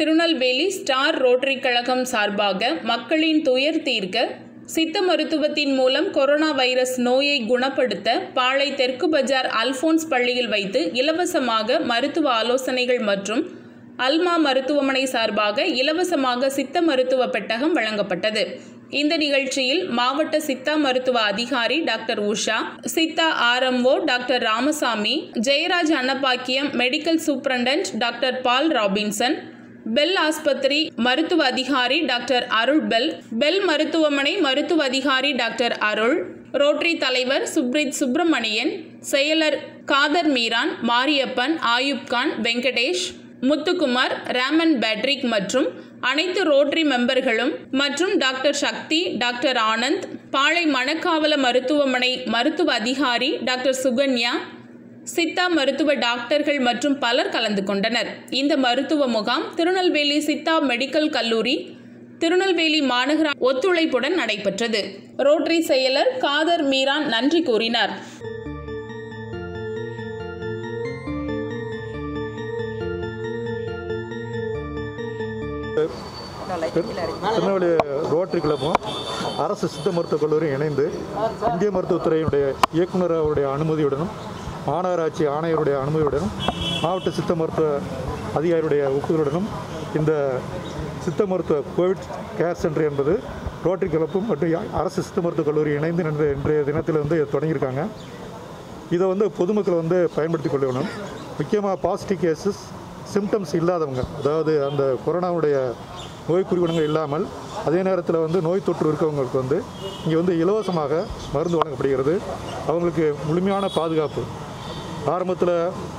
Tirunelveli star rotary கழகம் சார்பாக மக்களின் துயர் தீர்க்க சித்த மருத்துவத்தின் மூலம் கொரோனா வைரஸ் நோயை குணப்படுத்த பாளை தெற்கு பஜார் அல்போன்ஸ் பள்ளியில் வைத்து இலவசமாக மருத்துவ ஆலோசனைகள் மற்றும் அல்மா மருத்துவமனை சார்பாக இலவசமாக சித்த மருத்துவ பெட்டகம் வழங்கப்பட்டது இந்த நிகழ்ச்சியில் மாவட்ட சித்தா மருத்துவ அதிகாரி டாக்டர் உஷா சித்தா RMO doctor Ramasamy Jayaraj Annabakkiyam medical superintendent doctor Paul Robinson பெல் ஆஸ்பத்திரி மருத்துவ அதிகாரி டாக்டர் அருள் பெல் பெல் மருத்துவமனை மருத்துவ அதிகாரி டாக்டர் அருள் ரோட்டரி தலைவர் சுப்ரித் சுப்பிரமணியன் செயலர் காதர் மீரான் மாரியப்பன் ஆயுப் கான் வெங்கடேஷ் முத்துக்குமார் ராமன் பேட்ரிக் மற்றும் அனைத்து ரோட்டரி மெம்பர்களும் மற்றும் டாக்டர் சக்தி டாக்டர் ஆனந்த் பாளை மணக்காவல மருத்துவமனை மருத்துவ அதிகாரி டாக்டர் சுகன்யா சித்தா மருத்துவ டாக்டர்கள் மற்றும் பலர் கலந்து கொண்டனர் இந்த மருத்துவ முகாம் திருநெல்வேலி சித்தா மெடிக்கல் கல்லூரி திருநெல்வேலி மாநகர ஒத்துழைப்புடன் நடைபெற்றது ரோட்டரி செயலர் காதர் மீரான் நன்றி கூறினார் திருநெல்வேலி ரோட்டரி கிளப்பும் அரசு சித்த மருத்துவக் கல்லூரியும் இணைந்து இந்திய மருத்துவத்துறையினுடைய இயக்குனர் அவருடைய அனுமதியுடனும் மாநகராட்சி ஆணையருடைய அனுமதியுடனும் மாவட்ட சித்த மருத்துவ அதிகாரியுடைய ஒப்புதலுடனும் இந்த சித்த மருத்துவ கோவிட் கேர் சென்டர் என்பது ரோட்டரி கிளப்பும் மற்றும் அரசு சித்த மருத்துவக் கல்லூரி இணைந்து இன்று இன்றைய தினத்தில் வந்து தொடங்கியிருக்காங்க இதை வந்து பொதுமக்கள் வந்து பயன்படுத்தி கொள்ள வேணும் முக்கியமாக பாசிட்டிவ் கேசஸ் சிம்டம்ஸ் இல்லாதவங்க அதாவது அந்த கொரோனாவுடைய நோய் குறிகுணங்கள் இல்லாமல் அதே நேரத்தில் வந்து நோய் தொற்று இருக்கவங்களுக்கு வந்து இங்கே வந்து இலவசமாக மருந்து வழங்கப்படுகிறது அவங்களுக்கு முழுமையான பாதுகாப்பு ஆரம்பத்தில்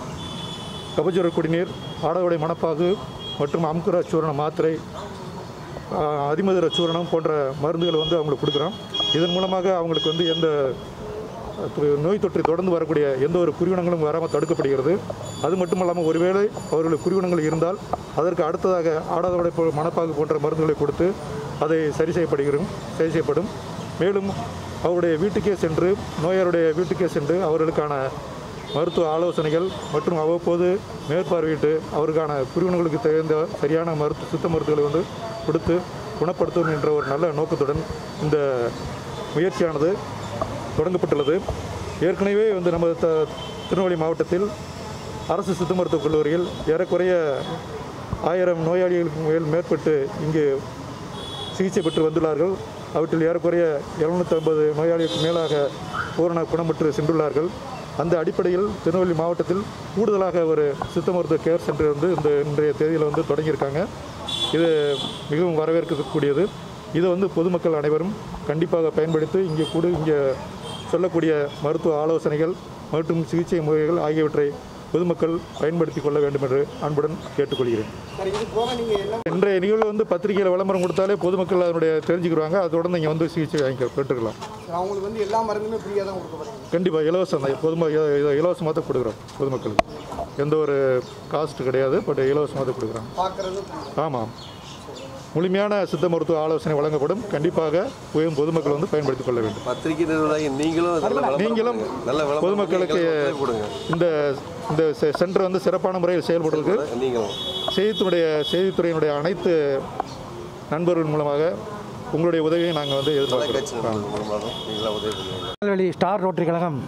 கபஜர குடிநீர் ஆடவுடைய மணப்பாகு மற்றும் அமுக்குர சூரண மாத்திரை ஆஹ், அதிமதுர சூரணம் போன்ற மருந்துகளை வந்து அவங்களுக்கு கொடுக்குறோம் இதன் மூலமாக அவங்களுக்கு வந்து எந்த அஹ், நோய் தொற்று தொடர்ந்து வரக்கூடிய எந்த ஒரு குறிகுணங்களும் வராமல் தடுக்கப்படுகிறது அது மட்டும் இல்லாமல் ஒருவேளை அவர்களுக்கு குறிகுணங்கள் இருந்தால் அதற்கு அடுத்ததாக ஆடாதோடை போ மணப்பாகு போன்ற மருந்துகளை கொடுத்து அதை சரி செய்யப்படுகிறோம் சரி செய்யப்படும் மேலும் அவருடைய வீட்டுக்கே சென்று நோயாருடைய வீட்டுக்கே சென்று அவர்களுக்கான மருத்துவ ஆலோசனைகள் மற்றும் அவ்வப்போது மேற்பார்வையிட்டு அவருக்கான குறிகுணங்களுக்கு தகுந்த சரியான மருத்துவ சுத்த மருத்துவங்களை வந்து கொடுத்து குணப்படுத்தும் என்ற ஒரு நல்ல நோக்கத்துடன் இந்த முயற்சியானது தொடங்கப்பட்டுள்ளது ஏற்கனவே வந்து நமது த திருநெல்வேலி மாவட்டத்தில் அரசு சித்த மருத்துவக் கல்லூரியில் ஏறக்குறைய ஆயிரம் நோயாளிகளுக்கு மேல் மேற்பட்டு இங்கு சிகிச்சை பெற்று வந்துள்ளார்கள் அவற்றில் ஏறக்குறைய எழுநூற்றி ஐம்பது நோயாளிகளுக்கு மேலாக பூரண குணமுற்று சென்றுள்ளார்கள் அந்த அடிப்படையில் திருநெல்வேலி மாவட்டத்தில் கூடுதலாக ஒரு சித்த மருத்துவ கேர் சென்டர் வந்து இந்த இன்றைய தேதியில் வந்து தொடங்கியிருக்காங்க இது மிகவும் வரவேற்கக்கூடியது இதை வந்து பொதுமக்கள் அனைவரும் கண்டிப்பாக பயன்படுத்தி இங்கே கூட இங்கே சொல்லக்கூடிய மருத்துவ ஆலோசனைகள் மற்றும் சிகிச்சை முறைகள் ஆகியவற்றை பொதுமக்கள் பயன்படுத்தி கொள்ள வேண்டும் என்று அன்புடன் கேட்டுக்கொள்கிறேன் சார் இது போக நீங்கள் என்ன இன்றைய நிகழ்வு வந்து பத்திரிகையில் விளம்பரம் கொடுத்தாலே பொதுமக்கள் அதனுடைய தெரிஞ்சுக்கிடுவாங்க அதோட நீங்கள் வந்து சிகிச்சை வாங்கி பெற்றுக்கலாம் சார் அவங்களுக்கு வந்து எல்லா மருந்துமே ஃப்ரீயாக தான் கொடுக்க போகிறீங்க கண்டிப்பாக இலவசம் தான் பொதும இலவசமாக தான் கொடுக்குறோம் பொதுமக்களுக்கு எந்த ஒரு காஸ்ட் கிடையாது பட் இலவசமாக தான் கொடுக்குறோம் பார்க்குறது ஆமாம் முழுமையான சித்த மருத்துவ ஆலோசனை வழங்கப்படும் கண்டிப்பாக பொது- பொதுமக்கள் வந்து பயன்படுத்திக் கொள்ள வேண்டும் பத்திரிகை நிறுவனம் நீங்களும் நல்ல விளம்பரம் நீங்களும் பண்ணுங்க. நல்ல விளம்பரம் பொதுமக்களுக்கு பண்ணி எங்களுக்கு கொடுங்க இந்த இந்த செ- சென்டர் வந்து சிறப்பான முறையில் செயல்படுவதற்கு நீங்களும் செய்தித்துறைய செய்தித்துறையினுடைய அனைத்து நண்பர்கள் மூலமாக உங்களுடைய உதவியை நாங்கள் வந்து தொலைக்காட்சி எதிர்பார்க்கிறோம் நிறுவனம் மூலமாக நீங்களாம் உதவி பண்ணுவீங்க திருநெல்வேலி ஸ்டார் ரோட்டரி கழகம்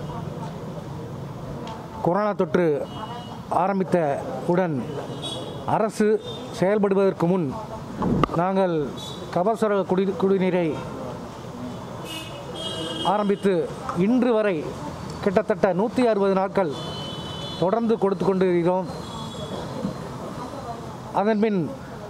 கொரோனா தொற்று ஆரம்பித்த உடன் அரசு செயல்படுவதற்கு முன் நாங்கள் கபசுர குடி குடிநீரை ஆரம்பித்து இன்று வரை கிட்டத்தட்ட நூற்றி அறுபது நாட்கள் தொடர்ந்து கொடுத்து கொண்டு இருக்கிறோம் அதன்பின்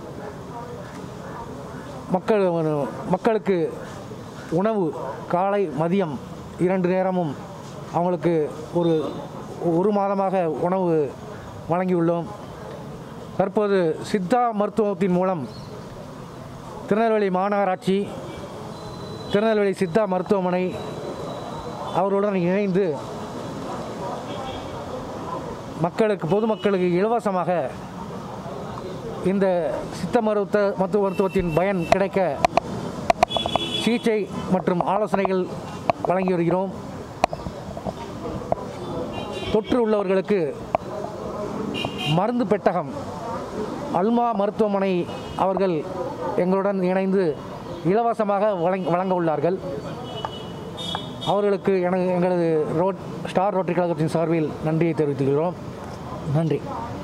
மக்கள் மக்களுக்கு உணவு காலை மதியம் இரண்டு நேரமும் அவங்களுக்கு ஒரு ஒரு மாதமாக உணவு வழங்கியுள்ளோம் தற்போது சித்தா மருத்துவத்தின் மூலம் திருநெல்வேலி மாநகராட்சி திருநெல்வேலி சித்தா மருத்துவமனை அவர்களுடன் இணைந்து மக்களுக்கு பொதுமக்களுக்கு இலவசமாக இந்த சித்த மருத்துவ மருத்துவ மருத்துவத்தின் பயன் கிடைக்க சிகிச்சை மற்றும் ஆலோசனைகள் வழங்கி வருகிறோம் தொற்று உள்ளவர்களுக்கு மருந்து பெட்டகம் அல்மா மருத்துவமனை அவர்கள் எங்களுடன் இணைந்து இலவசமாக வழங்க வழங்க உள்ளார்கள் அவர்களுக்கு எனது எங்களது ரோட் ஸ்டார் ரோட்டரி கழகத்தின் சார்பில் நன்றியை தெரிவித்துக்கிறோம் நன்றி